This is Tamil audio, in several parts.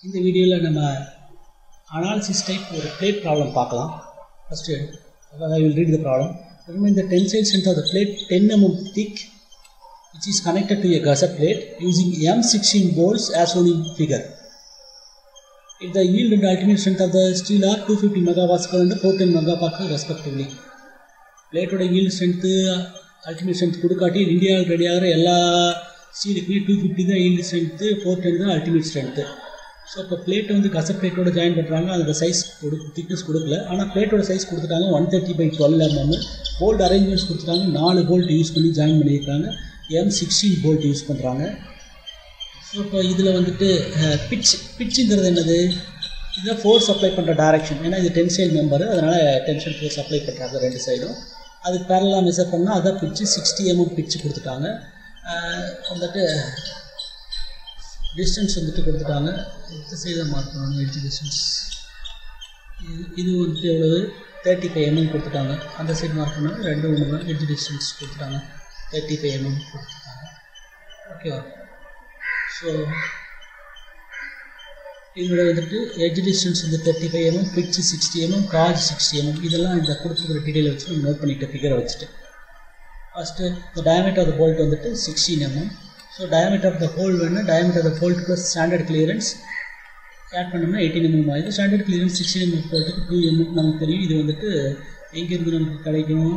இந்த வீடியோவில் நம்ம அனாலிசிஸ் டைப் ஒரு plate ப்ராப்ளம் பார்க்கலாம் first I will read the problem remember the tensile strength of the plate 10 mm thick which is connected to a gusset plate using M16 bolts as shown in figure. If the yield and ultimate strength of the steel are 250 megapascal and 410 megapascal respectively. பிளேட்டோட yield ஸ்ட்ரென்த்து அல்டிமேட் ஸ்ட்ரென்த் கொடுக்காட்டி இந்தியாவில் ரெடி ஆகிற எல்லா ஸ்டீலுக்குமே டூ ஃபிஃப்டி தான் yield ஸ்ட்ரென்த்து ஃபோர் டென் தான் அல்டிமேட் ஸ்ட்ரென்த்து ஸோ இப்போ பிளேட்டை வந்து கசட் பிளேட்டோட ஜாயின் பண்ணுறாங்க அதோட சைஸ் கொடு திக்னஸ் கொடுக்கல ஆனால் பிளேட்டோட சைஸ் கொடுத்துட்டாங்க one thirty by twelve mm bolt arrangements கொடுத்துட்டாங்க நாலு போல்ட் யூஸ் பண்ணி ஜாயின் பண்ணியிருக்காங்க எம் சிக்ஸ்டீன் போல்ட் யூஸ் பண்ணுறாங்க ஸோ இப்போ இதில் வந்துட்டு பிட்ச் பிட்சுங்கிறது என்னது இதுதான் ஃபோர்ஸ் அப்ளை பண்ணுற டைரக்ஷன் ஏன்னா இது டென்சைல் மெம்பர் அதனால் டென்ஷன் ஃபோர்ஸ் அப்ளை பண்ணுறாங்க ரெண்டு சைடும் அதுக்கு பேரலாக மெஷர் பண்ணால் அதான் பிட்ச்சு சிக்ஸ்டி எம்எம் பிட்ச்சு கொடுத்துட்டாங்க அஹ் வந்துட்டு டிஸ்டன்ஸ் வந்துட்டு கொடுத்துட்டாங்க இந்த சைடு தான் மார்க் பண்ணணும் எட்ஜ் டிஸ்டன்ஸ் இது இது வந்துட்டு எவ்வளவு தேர்ட்டி ஃபைவ் எம்எம் கொடுத்துட்டாங்க அந்த சைடு மார்க் பண்ணால் ரெண்டு ஒன்று தான் எட்ஜ் டிஸ்டன்ஸ் கொடுத்துட்டாங்க தேர்ட்டி ஃபைவ் எம்எம் கொடுத்துட்டாங்க ஓகேவா ஸோ இதோட வந்துட்டு எட்ஜ் டிஸ்டன்ஸ் வந்து thirty five mm pitch sixty mm gauge sixty mm இதெல்லாம் இந்த கொடுத்துருக்கிற டீட்டெயில் வச்சு நம்ம நோட் பண்ணிட்டு ஃபிகரை வச்சுட்டு ஃபஸ்ட்டு இந்த டயமீட்டர் ஆஃப் த போல்ட் வந்துட்டு sixteen MM so diameter of the hole வேணும் diameter of the bolt plus standard clearance add பண்ணோம்னா எயிட்டீன் எம்எம் ஆகுது ஸ்டாண்டர்ட் கிளியரன்ஸ் சிக்ஸ்டீன் எம்எம் போல்ட்டுக்கு டூ எம்எம் நமக்கு தெரியும் இது வந்துட்டு எங்கேருந்து நமக்கு கிடைக்கும்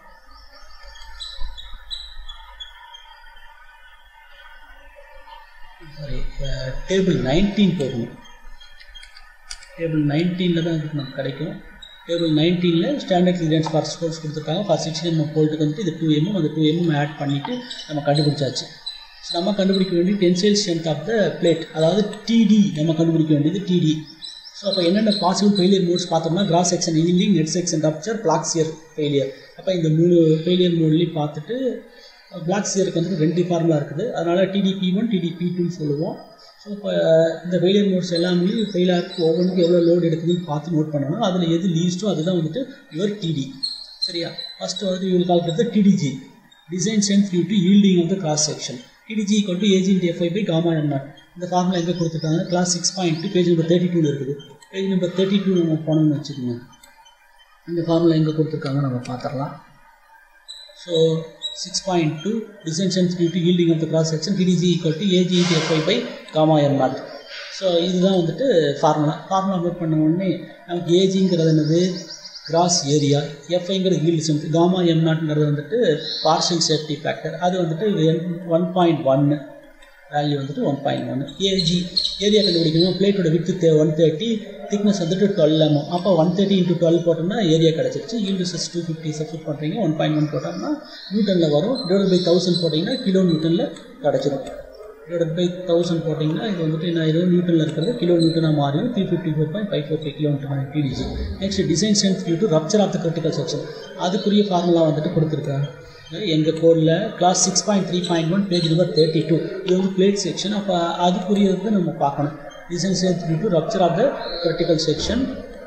சாரி டேபிள் நைன்டீன் போகணும் டேபிள் நைன்டீனில் தான் இதுக்கு நமக்கு கிடைக்கும் டேபிள் நைன்டீனில் ஸ்டாண்டர்ட் கிளியரன்ஸ் ஃபார் ஸ்கோர்ஸ் கொடுத்துருக்காங்க ஃபார் சிக்ஸ்டீன் எம்எம் போல்ட்டுக்கு வந்துட்டு இது டூ எம்எம் அந்த டூ எம்எம் ஆட் பண்ணிவிட்டு நம்ம கண்டுபிடிச்சாச்சு ஸோ நம்ம கண்டுபிடிக்க வேண்டியது tensile strength of the plate அதாவது டிடி நம்ம கண்டுபிடிக்க வேண்டியது டிடி ஸோ அப்போ என்னென்ன பாசிபிள் ஃபெயிலியர் மோட்ஸ் பார்த்தோம்னா gross section engineering net section rupture block shear failure அப்போ இந்த மூணு ஃபெயிலியர் மோட்லேயும் பார்த்துட்டு பிளாக் சியருக்கு வந்துட்டு ரெண்டு ஃபார்முலா இருக்குது அதனால் டிடிபி ஒன் டிடிபி டூன்னு சொல்லுவோம் ஸோ இப்போ இந்த ஃபெயிலியர் மோட்ஸ் எல்லாமே ஃபெயிலாருக்கு ஒவ்வொன்றுக்கும் எவ்வளோ லோடு எடுக்குதுன்னு பார்த்து நோட் பண்ணணும் அதில் எது லீஸ்ட்டோ அதுதான் வந்துட்டு யுவர் டிடி சரியா ஃபஸ்ட்டு வந்து you will calculate TDG design சென்ஸ் due to yielding of the gross section TDG equal to AG into FY by gamma M naught இந்த ஃபார்முலா எங்கே கொடுத்துருக்காங்க clause six point two page number thirty டூவில் இருக்குது பேஜ் நம்பர் தேர்ட்டி டூ நம்ம போனோம்னு வச்சுக்கோங்க இந்த ஃபார்முலா எங்கே கொடுத்துருக்காங்க நம்ம பார்த்துடலாம் so six point two design சென்ஸ் due to yielding of the gross section TDG equal to AG into FY by gamma M naught so இதுதான் வந்துட்டு ஃபார்முலா ஃபார்முலா நோட் பண்ண உடனே நமக்கு ஏஜிங்கிறது என்னது கிராஸ் ஏரியா எஃப்ஐங்கிறது ஈல்டு ஸ்ட்ரென்த் காமா எம் நாட்ங்கிறது வந்துட்டு பார்ஷியல் சேஃப்டி ஃபேக்டர் அது வந்துட்டு ஒன் பாயிண்ட் ஒன்று வேல்யூ வந்துட்டு ஒன் பாயிண்ட் ஒன்று ஏஜி ஏரியா கண்டுபிடிக்கணும் பிளேட்டோட வித்து ஒன் தேர்ட்டி திக்னஸ் வந்துட்டு டுவெல் எம்எம் அப்போ ஒன் தேர்ட்டி இன்ட்டு டுவெல் போட்டோம்னா ஏரியா கிடச்சிருச்சு ஈல்டு சஸ் டூ ஃபிஃப்டி சப்ஸ்ட் பண்ணுறீங்க ஒன் பாயிண்ட் ஒன் போட்டோம்னா நியூட்டனில் வரும் டிவைட் பை தௌசண்ட் போட்டிங்கன்னா கிலோ நியூட்டனில் கிடச்சிரும் டிவைட் பை தௌசண்ட் போட்டிங்கன்னா இது வந்துட்டு என்ன ஆயிரும் நியூட்டனில் இருக்கிறது கிலோ நியூட்டனாக மாறிடும் three fifty four point five four five kilometre TDG next design சென்ஸ் due to rupture of the critical section அதுக்குரிய ஃபார்முலா வந்துட்டு கொடுத்துருக்காங்க எங்கள் கோடில் clause six point three point one page number thirty two இது வந்து பிளேட் செக்ஷன் அப்போ அதுக்குரியது நம்ம பார்க்கணும் டிசைன் சென்ஸ் due to rupture of the critical section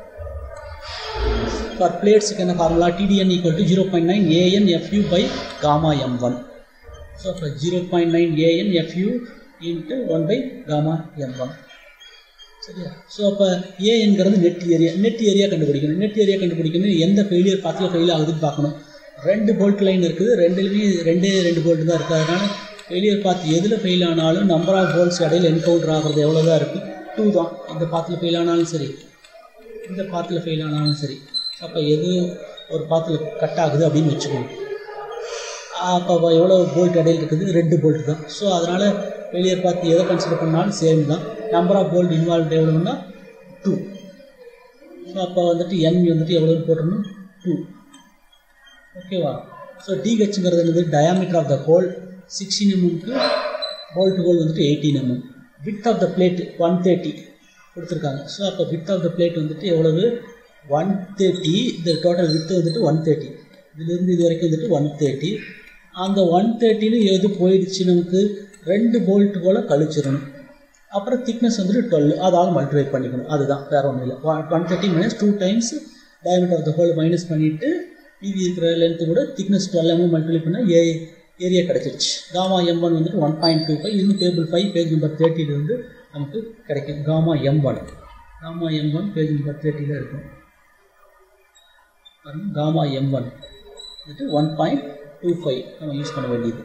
for பிளேட்ஸுக்கு என்ன formula TDN equal to zero point nine AN FU by gamma M one so அப்போ zero point nine AN FU into one by gamma M one சரியா ஸோ அப்போ ஏஎன்கிறது நெட் ஏரியா நெட் ஏரியா கண்டுபிடிக்கணும் நெட் ஏரியா கண்டுபிடிக்கணும் எந்த ஃபெயிலியர் பாத்தில் ஃபெயில் ஆகுதுன்னு பார்க்கணும் ரெண்டு போல்ட் லைன் இருக்குது ரெண்டுலேயுமே ரெண்டே ரெண்டு போல்ட் தான் இருக்குது அதனால் ஃபெயிலியர் பார்த்து எதில் ஃபெயில் ஆனாலும் நம்பர் ஆஃப் போல்ட்ஸ் இடையில என்கவுண்டர் ஆகிறது எவ்வளோ தான் இருக்குது டூ தான் இந்த பாத்தில் ஃபெயில் ஆனாலும் சரி இந்த பாத்தில் ஃபெயில் ஆனாலும் சரி அப்போ எது ஒரு பாத்தில் கட் ஆகுது அப்படின்னு வச்சுக்கணும் அப்போ எவ்வளோ போல்ட் இடையில் இருக்குது ரெண்டு போல்ட் தான் ஸோ அதனால் ஃபெயிலியர் பார்த்து எதை கன்சிடர் பண்ணாலும் சேம் தான் நம்பர் ஆஃப் போல்ட் இன்வால்வ் எவ்வளோன்னா டூ ஸோ அப்போ வந்துட்டு என் வந்துட்டு எவ்வளோன்னு போட்டணும் டூ ஓகேவா ஸோ டிஹெச்ங்கிறது என்னது diameter of the hole sixteen எம்எம்க்கு போல்ட் ஹோல் வந்துட்டு eighteen MM width of the plate one thirty கொடுத்துருக்காங்க ஸோ அப்போ வித் ஆஃப் த பிளேட் வந்துட்டு எவ்வளவு ஒன் தேர்ட்டி இந்த டோட்டல் வித்து வந்துட்டு ஒன் தேர்ட்டி இதுலேருந்து இது வரைக்கும் வந்துட்டு ஒன் தேர்ட்டி அந்த ஒன் தேர்ட்டின்னு எது போயிடுச்சு நமக்கு ரெண்டு போல்ட் போல் கழிச்சிடணும் அப்புறம் திக்னஸ் வந்துட்டு டுவெல் அதால் மல்டிப்ளை பண்ணிக்கணும் அதுதான் வேறு ஒன்றும் இல்லை one thirty minus two times diameter of the hole minus பண்ணிவிட்டு மீதி இருக்கிற லென்த்து கூட திக்னஸ் டுவெல் எம்எம் மல்டிப்ளை பண்ணால் ஏ ஏரியா கிடச்சிருச்சு காமா எம் ஒன் வந்துட்டு ஒன் பாயிண்ட் டூ ஃபைவ் இன்னும் டேபிள் ஃபைவ் பேஜ் நம்பர் தேர்ட்டிலேருந்து நமக்கு கிடைக்கும் gamma M one gamma M one page number தேர்ட்டியில் இருக்கும் பாருங்க காமா எம் ஒன் வந்துட்டு ஒன் பாயிண்ட் டூ ஃபைவ் நம்ம யூஸ் பண்ண வேண்டியது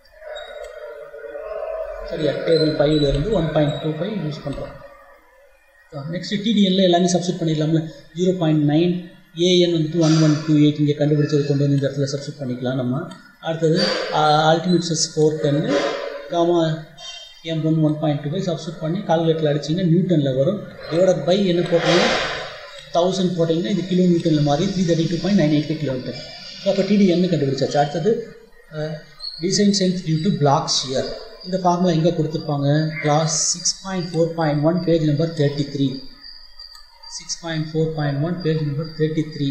சரியா டேபிள் ஃபைவ்லேருந்து one point two five use பண்ணுறோம் நெக்ஸ்ட் டிடிஎல்ல எல்லாமே சப்ஸ்டியூட் பண்ணிடலாம்ல ஜீரோ பாயிண்ட் நைன் ஏஎன் வந்துட்டு ஒன் ஒன் டூ எயிட் இங்கே கண்டுபிடிச்சது கொண்டு வந்து இந்த இடத்துல சப்ஸ்டியூட் பண்ணிக்கலாம் நம்ம அடுத்தது அல்டிமேட்ஸஸ் ஃபோர் டென்னு gamma M one one point two five substitute பண்ணி கால்குலேட்டரில் அடிச்சிங்கன்னா நியூட்டனில் வரும் டிவைட் பை என்ன போட்டீங்கன்னா தௌசண்ட் போட்டிங்கன்னா இது கிலோ நியூட்டனில் மாறி three thirty two point nine eight kilometre so அப்போ டிடிஎன்னு கண்டுபிடிச்சாச்சு அடுத்தது டிசைன் சென்ஸ் டியூ டு பிளாக் ஷியர் இந்த ஃபார்முலா எங்கே கொடுத்துருப்பாங்க clause six point four point one page number thirty three six point four point one page number thirty three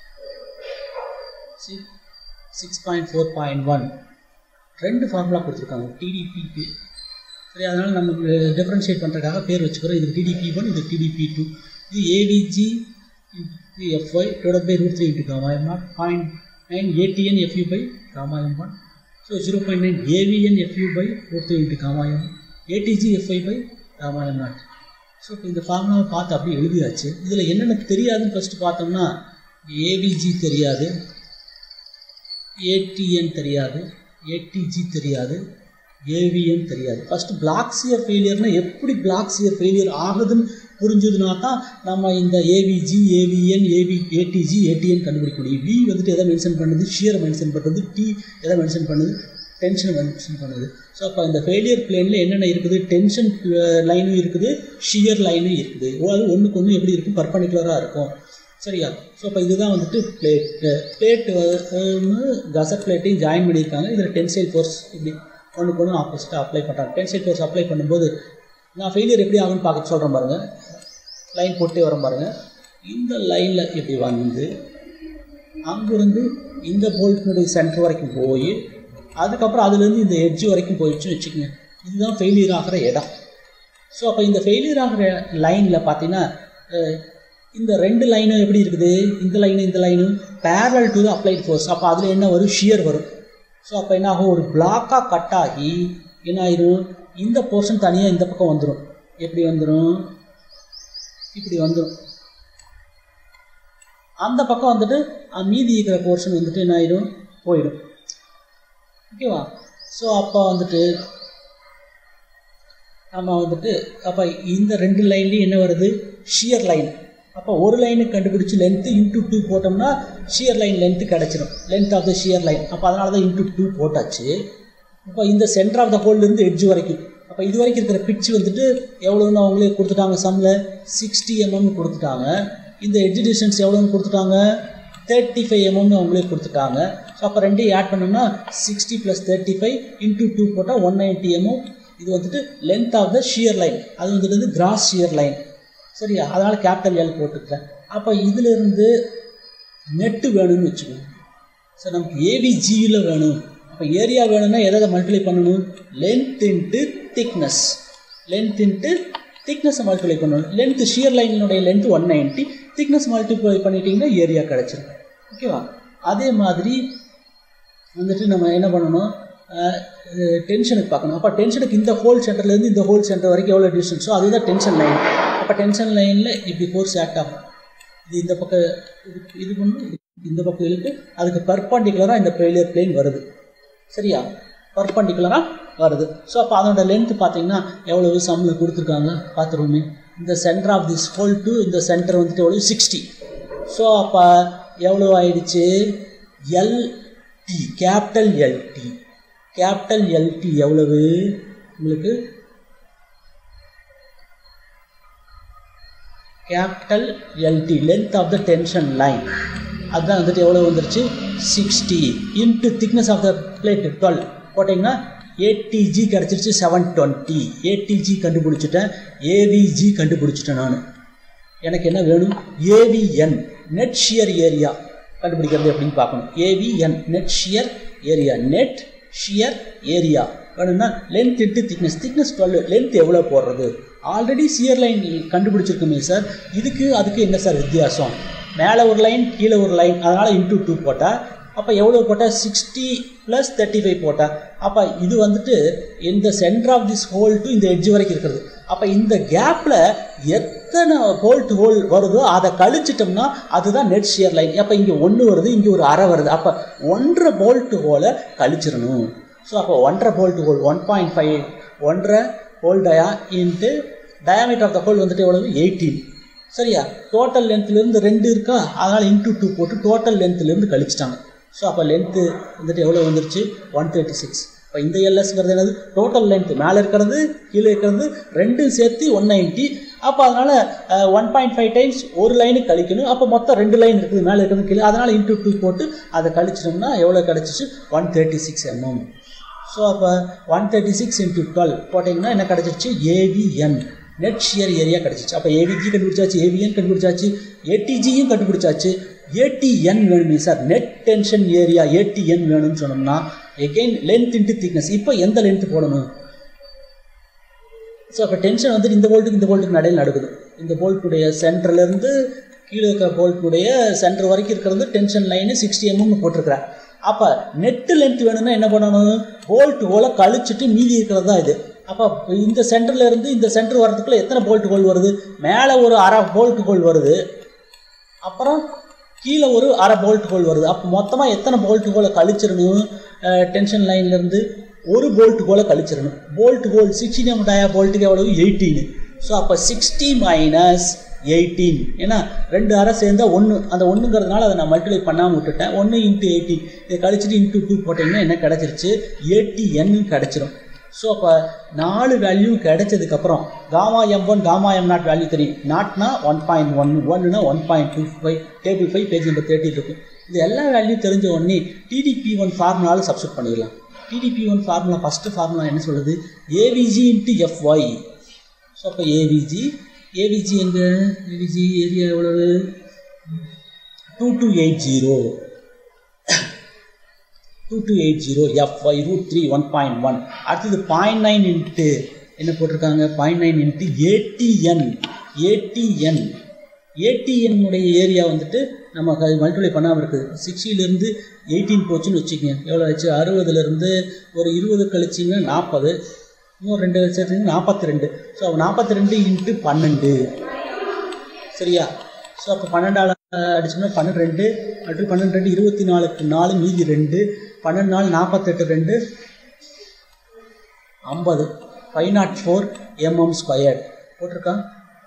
six point four point one ரெண்டு ஃபார்முலா கொடுத்துருக்காங்க டிடிபிக்கு சரி அதனால் நம்ம டிஃப்ரென்ஷியேட் பண்ணுறதுக்காக பேர் வச்சுக்கிறோம் இது டிடிபி ஒன் இது டிடிபி டூ இது AVG FY divide by root three into gamma M naught point nine ATN FU by gamma M one so zero point nine AVN FU by root three into gamma M ATG FY by gamma M naught so இப்போ இந்த ஃபார்முலாவை பார்த்து அப்படியே எழுதியாச்சு இதில் என்னென்ன தெரியாதுன்னு ஃபஸ்ட்டு பார்த்தோம்னா ஏவிஜி தெரியாது ஏடிஎன் தெரியாது ஏடிஜி தெரியாது ஏவிஎன் தெரியாது ஃபஸ்ட்டு பிளாக் சியர் ஃபெயிலியர்னால் எப்படி பிளாக் சியர் ஃபெயிலியர் ஆகுதுன்னு புரிஞ்சதுனா தான் நம்ம இந்த AVG AVN AV ATG ATN கண்டுபிடிக்க முடியும் வி வந்துட்டு எதை மென்ஷன் பண்ணுது ஷியர் மென்ஷன் பண்ணுறது டி எதை மென்ஷன் பண்ணுது டென்ஷன் மென்ஷன் பண்ணுது ஸோ அப்போ இந்த ஃபெயிலியர் பிளேனில் என்னென்ன இருக்குது டென்ஷன் லைனும் இருக்குது ஷியர் லைனும் இருக்குது அது ஒன்றுக்கு ஒன்று எப்படி இருக்கும் பர்பண்டிகுலராக இருக்கும் சரியா ஸோ அப்போ இதுதான் வந்துட்டு பிளேட் பிளேட்டு கசட் பிளேட்டையும் ஜாயின் பண்ணியிருக்காங்க இதில் டென்சைல் ஃபோர்ஸ் இப்படி ஒன்றுக்கு ஒன்று ஆப்போசிட்டாக அப்ளை பண்ணுறாங்க டென்சைல் ஃபோர்ஸ் அப்ளை பண்ணும்போது நான் ஃபெயிலியர் எப்படி ஆகும்னு பார்க்க சொல்கிறேன் பாருங்கள் லைன் போட்டே வரேன் பாருங்கள் இந்த லைனில் இப்படி வந்து அங்கேருந்து இந்த போல்ட்டினுடைய சென்டர் வரைக்கும் போய் அதுக்கப்புறம் அதுலேருந்து இந்த எட்ஜ் வரைக்கும் போயிடுச்சுன்னு வச்சுக்கோங்க இதுதான் ஃபெயிலியர் ஆகிற இடம் ஸோ அப்போ இந்த ஃபெயிலியர் ஆகிற லைனில் பார்த்தீங்கன்னா இந்த ரெண்டு லைனும் எப்படி இருக்குது இந்த லைனு இந்த லைனும் parallel to the applied force அப்போ அதில் என்ன வரும் ஷியர் வரும் ஸோ அப்போ என்ன ஆகும் ஒரு பிளாக்காக கட் ஆகி என்ன ஆயிரும் இந்த போர்ஷன் தனியாக இந்த பக்கம் வந்துடும் எப்படி வந்துடும் இப்படி வந்துடும் அந்த பக்கம் வந்துட்டு மீதி இருக்கிற போர்ஷன் வந்துட்டு என்ன ஆயிடும் போயிடும் ஓகேவா ஸோ அப்போ வந்துட்டு நம்ம வந்துட்டு அப்போ இந்த ரெண்டு லைன்லேயும் என்ன வருது ஷியர் லைன் அப்போ ஒரு லைனுக்கு கண்டுபிடிச்சி லென்த்து இன்ட்டு டூ போட்டோம்னா ஷியர் லைன் லென்த்து கிடச்சிரும் length of the shear line அப்போ அதனால தான் இன்ட்டு டூ போட்டாச்சு இப்போ இந்த சென்டர் ஆஃப் த ஹோல்லேருந்து எட்ஜ் வரைக்கும் அப்போ இது வரைக்கும் இருக்கிற பிட்ச் வந்துட்டு எவ்வளோன்னு அவங்களே கொடுத்துட்டாங்க சம்மில் சிக்ஸ்டி எம்எம் கொடுத்துட்டாங்க இந்த எட்ஜ் டிஸ்டன்ஸ் எவ்வளோன்னு கொடுத்துட்டாங்க தேர்ட்டி ஃபைவ் எம்எம்னு அவங்களே கொடுத்துட்டாங்க ஸோ அப்போ ரெண்டையும் ஆட் பண்ணோம்னா sixty plus thirty five into two போட்டால் ஒன் நைன்ட்டி எம்எம் இது வந்துட்டு length of the shear line அது வந்துட்டு வந்து கிராஸ் ஷியர் லைன் சரியா அதனால் கேபிட்டல் எல் போட்டுக்கிறேன் அப்போ இதிலிருந்து நெட்டு வேணும்னு வச்சுக்கோங்க சார் நமக்கு ஏவிஜியில் வேணும் அப்போ ஏரியா வேணும்னா எதை மல்டிப்ளை பண்ணணும் length into thickness length into திக்னஸை மல்டிப்ளை பண்ணணும் லென்த் ஷியர் லைனுடைய length one ninety thickness multiply பண்ணிட்டீங்கன்னா ஏரியா கிடச்சிரும் ஓகேவா அதே மாதிரி வந்துட்டு நம்ம என்ன பண்ணணும் டென்ஷனுக்கு பார்க்கணும் அப்போ டென்ஷனுக்கு இந்த ஹோல் சென்டர்லேருந்து இந்த ஹோல் சென்டர் வரைக்கும் எவ்வளோ டிஸ்டன்ஸோ அதுதான் டென்ஷன் லைன் அப்போ டென்ஷன் லைனில் இப்படி ஃபோர்ஸ் ஆக்ட் ஆகும் இது இந்த பக்கம் இது இது பண்ணு இந்த பக்கம் இழுத்து அதுக்கு பர்பாண்டிகுலராக இந்த ஃபெயிலியர் பிளேன் வருது சரியா பர்பாண்டிகுலராக வருது ஸோ அப்போ அதோட லென்த் பார்த்தீங்கன்னா எவ்வளவு சம்மில் கொடுத்துருக்காங்க பார்த்துருவோமே இந்த centre of this hole to இந்த சென்டர் வந்துட்டு எவ்வளோ சிக்ஸ்டி ஸோ அப்போ எவ்வளோ ஆயிடுச்சு LT capital LT capital LT எவ்வளவு உங்களுக்கு capital LT length of the tension line அதுதான் வந்துட்டு எவ்வளோ வந்துருச்சு sixty into thickness of the plate twelve போட்டிங்கன்னா ஏடிஜி கிடச்சிருச்சு செவன் டுவெண்ட்டி ஏடிஜி கண்டுபிடிச்சிட்டேன் ஏவிஜி கண்டுபிடிச்சிட்டேன் நான் எனக்கு என்ன வேணும் ஏவிஎன் நெட் ஷியர் ஏரியா கண்டுபிடிக்கிறது எப்படின்னு பார்க்கணும் AVN net shear area net shear area வேணும்னா length into thickness thickness twelve length எவ்வளோ போடுறது ஆல்ரெடி சியர் லைன் கண்டுபிடிச்சிருக்கோமே சார் இதுக்கு அதுக்கு என்ன சார் வித்தியாசம் மேலே ஒரு லைன் கீழே ஒரு லைன் அதனால் இன்ட்டு டூ போட்டால் அப்போ எவ்வளோ போட்டால் சிக்ஸ்டி ப்ளஸ் தேர்ட்டி ஃபைவ் போட்டால் அப்போ இது வந்துட்டு இந்த centre of this hole to இந்த எட்ஜ் வரைக்கும் இருக்கிறது அப்போ இந்த கேப்பில் எத்தனை போல்ட் ஹோல் வருதோ அதை கழிச்சிட்டோம்னா அதுதான் நெட் ஷியர் லைன் அப்போ இங்கே ஒன்று வருது இங்கே ஒரு அரை வருது அப்போ ஒன்றரை போல்ட் ஹோலை கழிச்சிடணும் ஸோ அப்போ ஒன்றரை bolt hole one point five ஒன்றரை hole dia into diameter of the hole வந்துட்டு எவ்வளவு எயிட்டீன் சரியா டோட்டல் லென்த்லேருந்து ரெண்டு இருக்கா அதனால் இன்ட்டு டூ போட்டு டோட்டல் லென்த்லேருந்து கழிச்சிட்டாங்க ஸோ அப்போ லென்த்து வந்துட்டு எவ்வளோ வந்துருச்சு ஒன் தேர்ட்டி சிக்ஸ் இப்போ இந்த எல்எஸ்ங்கிறது என்னது டோட்டல் லென்த் மேலே இருக்கிறது கீழே இருக்கிறது ரெண்டும் சேர்த்து ஒன் நைன்ட்டி அப்போ அதனால் ஒன் பாயிண்ட் ஃபைவ் டைம்ஸ் ஒரு லைனுக்கு கழிக்கணும் அப்போ மொத்தம் ரெண்டு லைன் இருக்குது மேலே இருக்கிறது கீழே அதனால் இன்ட்டு டூ போட்டு அதை கழிச்சிட்டோம்னா எவ்வளோ கிடச்சிச்சு one thirty six MM so அப்போ one thirty six into twelve போட்டிங்கன்னா என்ன கிடச்சிருச்சு ஏவிஎன் நெட் ஷியர் ஏரியா கிடச்சிச்சு அப்போ ஏவிஜி கண்டுபிடிச்சாச்சு ஏவிஎன் கண்டுபிடிச்சாச்சு ஏடிஜியும் கண்டுபிடிச்சாச்சு ஏடிஎன் வேணுமே sir net tension area ATN வேணும்னு சொன்னோம்னா எகெயின் லென்த் இன்ட்டு திக்னஸ் இப்போ எந்த லென்த் போடணும் ஸோ அப்போ டென்ஷன் வந்துட்டு இந்த போல்ட்டுக்கு இந்த போல்ட்டுக்கு நடையில் நடக்குது இந்த போல்ட்டுடைய சென்டர்லேருந்து கீழே இருக்கிற போல்ட்டுடைய சென்டர் வரைக்கும் இருக்கிறது டென்ஷன் லைனு சிக்ஸ்டி எம்எம்னு போட்டிருக்கிறேன் அப்போ நெட்டு லென்த் வேணும்னா என்ன பண்ணணும் போல்ட் ஹோலை கழிச்சிட்டு மீதி இருக்கிறது தான் இது அப்போ இந்த சென்டர்ல இருந்து இந்த சென்டர் வரதுக்குள்ள எத்தனை போல்ட் ஹோல் வருது மேலே ஒரு அரை போல்ட் ஹோல் வருது அப்புறம் கீழே ஒரு அரை போல்ட் ஹோல் வருது அப்போ மொத்தமாக எத்தனை போல்ட் ஹோலை கழிச்சிடணும் டென்ஷன் லைன்லேருந்து ஒரு போல்ட் ஹோலை கழிச்சிடணும் bolt hole sixteen M dia போல்ட்டுக்கு எவ்வளவு எயிட்டீன் ஸோ அப்போ சிக்ஸ்டி மைனஸ் எயிட்டீன் ஏன்னா ரெண்டு அரை சேர்ந்தா ஒன்று அந்த ஒன்றுங்கிறதுனால அதை நான் மல்டிப்ளை பண்ணாமல் விட்டுட்டேன் ஒன்று இன்ட்டு எயிட்டீன் இதை கழிச்சிட்டு இன்ட்டு டூ போட்டிங்கன்னா என்ன கிடச்சிருச்சு ஏடி என்னு கிடச்சிரும் ஸோ அப்போ நாலு வேல்யூ கிடைச்சதுக்கப்புறம் gamma M one gamma M naught value தெரியும் நாட்னா ஒன் பாயிண்ட் ஒன் ஒன்னுனா one point two five table five page number thirty இருக்கும் இது எல்லா வேல்யூ தெரிஞ்ச உடனே டிடிபி ஒன் ஃபார்முலாவில் சப்ஸ்டியூட் பண்ணிடலாம் TDB one formula first formula என்ன சொல்லுது ஏவிஜி இன்ட்டு எஃப்ஒய் ஸோ அப்போ ஏவிஜி ஏவிஜி எங்கே ஏவிஜி ஏரியா எவ்வளவு two two eight zero two two eight zero FY root three one point one அடுத்தது பாயிண்ட் நைன் இன்ட்டு என்ன போட்டிருக்காங்க point nine into ATN ATN ஏடிஎன்னுடைய ஏரியா வந்துட்டு நம்ம மல்டிப்ளை பண்ணாமல் இருக்குது சிக்ஸ்டிலேருந்து எயிட்டீன் போச்சுன்னு வச்சுக்கோங்க எவ்வளோ ஆச்சு அறுபதுலேருந்து ஒரு இருபது கழிச்சிங்கன்னா நாற்பது இன்னும் ரெண்டு சேர்த்துங்க நாற்பத்தி ரெண்டு ஸோ அப்போ நாற்பத்தி ரெண்டு இன்ட்டு பன்னெண்டு சரியா ஸோ அப்போ பன்னெண்டால் அடிச்சோம்னா பன்னெண்டு ரெண்டு அப்படி பன்னெண்டு ரெண்டு இருபத்தி நாலுக்கு நாலு மீதி ரெண்டு பன்னெண்டு நாலு நாற்பத்தெட்டு ரெண்டு ஐம்பது five naught four MM square போட்டிருக்கான்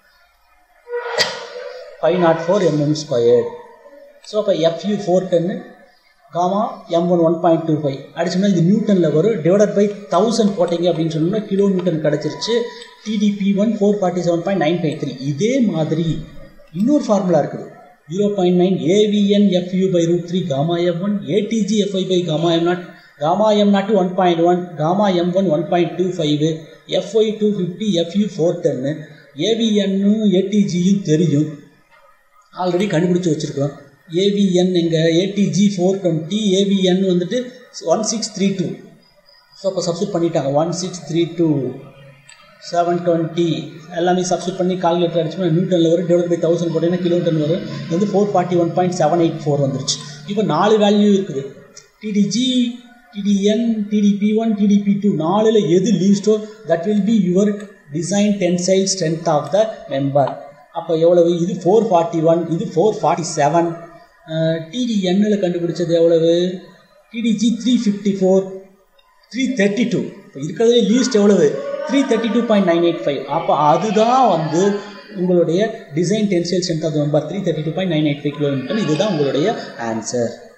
five naught four MM square so அப்போ எஃப்யூ ஃபோர் டென்னு gamma M one one point two five அடிச்சோம்னா இது நியூட்டனில் வரும் டிவைடட் பை தௌசண்ட் போட்டிங்க அப்படின்னு சொன்னோம்னா கிலோ நியூட்டன் கிடச்சிருச்சு TDB one four forty seven point nine five three இதே மாதிரி இன்னொரு ஃபார்முலா இருக்குது zero point nine AVN FU by root three gamma M one ATG FY by gamma M not gamma M naught one point one gamma M one one point two five FY two fifty FU four டென்னு ஏவிஎன்னும் ஏடிஜியும் தெரியும் ஆல்ரெடி கண்டுபிடிச்சி வச்சுருக்கோம் ஏவிஎன் எங்கள் ஏடிஜி ஃபோர் டுவெண்ட்டி ஏவிஎன் வந்துட்டு one six three two so அப்போ சப்ஸ்டியூட் பண்ணிட்டாங்க one six three two seven twenty எல்லாமே சப்ஸ்டியூட் பண்ணி கால்குலேட்டர் அடிச்சோம்னா நியூட்டனில் வரும் டிவைட் பை தௌசண்ட் போட்டிங்கன்னா கிலோமீட்டர் வரும் இது வந்து four forty one point seven eight four வந்துருச்சு இப்போ நாலு வேல்யூ இருக்குது TDG TDN TDP one TDP two நாலில் எது லீஸ்டோ that will be your design tensile strength of the member அப்போ எவ்வளவு இது ஃபோர் ஃபார்ட்டி ஒன் இது ஃபோர் ஃபார்ட்டி செவன் டிடிஎன்னில் கண்டுபிடிச்சது எவ்வளவு TDG three fifty four three thirty two இப்போ இருக்கிறதுலே லீஸ்ட் எவ்வளவு three thirty two point nine eight five அப்போ அதுதான் வந்து உங்களுடைய design tensile strength of member three thirty two point nine eight five kilometre இதுதான் உங்களுடைய ஆன்சர்